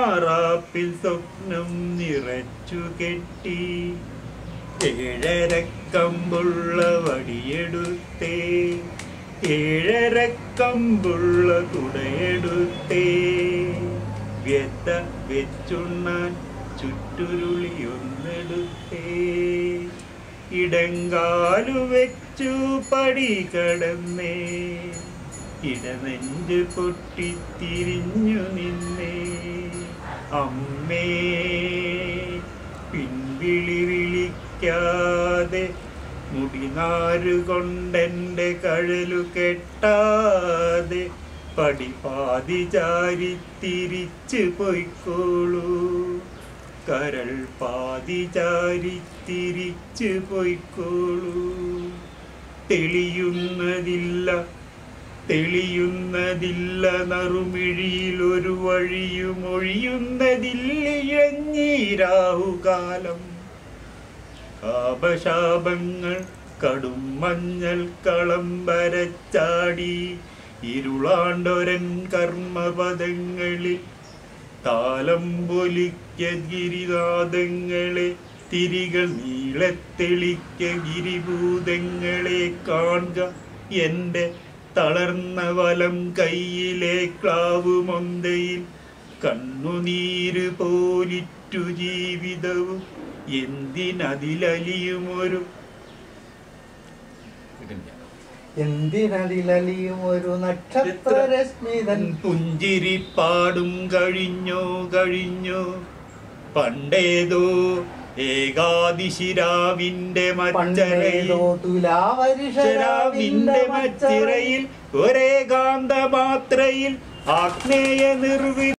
മാറാപ്പിൽ സ്വപ്നം നിറച്ചു കെട്ടി ഏഴരക്കമ്പുള്ള വടിയെടുത്തേ ഏഴരക്കമ്പുള്ള കുടയെടുത്തേ വ്യത്ത വെച്ചുണ്ണാൻ ചുറ്റുരുളിയൊന്നെടുത്തേ ഇടങ്കാലു വെച്ചു പടി കടന്നേ ഇടനെഞ്ച് പൊട്ടിത്തിരിഞ്ഞു നിന്നേ അമ്മേ പിൻവിളി വിളിക്കാതെ മുടിനാരു കൊണ്ടെൻ്റെ കഴലു കെട്ടാതെ പടിപാതി ചാരി തിരിച്ചു പൊയ്ക്കോളൂ കരൾ പാതി ചാരി തിരിച്ചു പൊയ്ക്കോളൂ തെളിയുന്നതില്ല തെളിയുന്നതില്ല നറുമിഴിയിൽ ഒരു വഴിയും ഒഴിയുന്നതില്ലഞ്ഞീരാഹുകാലം കാപശാപങ്ങൾ കടും മഞ്ഞൾ കളം വരച്ചാടി ഇരുളാണ്ടൊരൻ കർമ്മപദങ്ങളിൽ താലം പൊലിക്ക ഗിരിനാദങ്ങളെ തിരികൾ നീളത്തെളിക്ക ഗിരിഭൂതങ്ങളെ കാണുക എൻ്റെ തളർന്ന വലം കയ്യിലെ ക്ലാവ് മൊന്തയിൽ കണ്ണുനീര് പോലിറ്റു ജീവിതവും എന്തിനതിലലിയുമൊരു എന്തിനതിലലിയും ഒരു നക്ഷത്രരശ്മിതൻ പുഞ്ചിരി പാടും കഴിഞ്ഞോ കഴിഞ്ഞോ പണ്ടേതോ ഏകാദിശിരാവിന്റെ മച്ചരയിൽ പണ്ടേതോ തുലാവരിഷരാവിന്റെ ശരാവിന്റെ മച്ചിറയിൽ ഒരേകാന്ത മാത്രയിൽ ആഗ്നേയ നിർവി